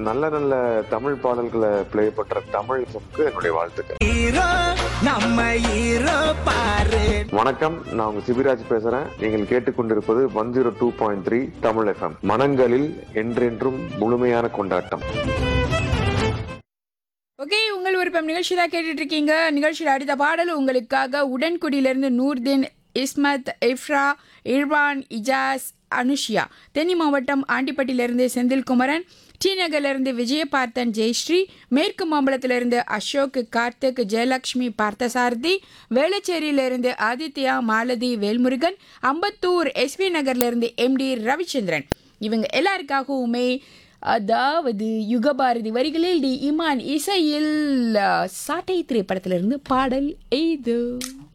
நல்ல நல்ல தமிழ் பாடல்களை ப்ளே பண்ற தமிழ் எஃப்எம்க்கு என்னுடைய வாழ்த்துக்கள் ஹீரோ நம்ம ஹீரோ பாரு வணக்கம் நான் உங்க சிபிராஜ் பேசுறேன் நீங்கள் கேட்டுக்கொண்டிருப்பது one zero two point three Tamil FM மனங்களில் என்றென்றும் முழுமையான கொண்டாட்டம் ஓகே உங்கள் விருப்பம் நிகழ்ச்சி தான் கேட்டுட்டு இருக்கீங்க நிகழ்ச்சியில் அடுத்த பாடல் உங்களுக்காக உடன்குடியிலிருந்து நூர்தீன் இஸ்மத் இஃப்ரா இர்வான் இஜாஸ் அனுஷியா தென்னி மாவட்டம் ஆண்டிப்பட்டியிலிருந்து செந்தில்குமரன் டி நகர்லேருந்து விஜயபார்த்தன் ஜெயஸ்ரீ மேற்கு மாம்பலத்திலிருந்து அசோக் கார்த்திக் ஜெயலக்ஷ்மி பார்த்தசாரதி வேளச்சேரியிலிருந்து ஆதித்யா மாலதி வேல்முருகன் அம்பத்தூர் எஸ்வி நகர்லேருந்து எம்டி ரவிச்சந்திரன் இவங்க எல்லாருக்காகவுமே அதாவது யுகபாரதி வரிகளில் டி இமான் இசையில் அஹ், சாட்டை திரைப்படத்திலிருந்து பாடல் எய்து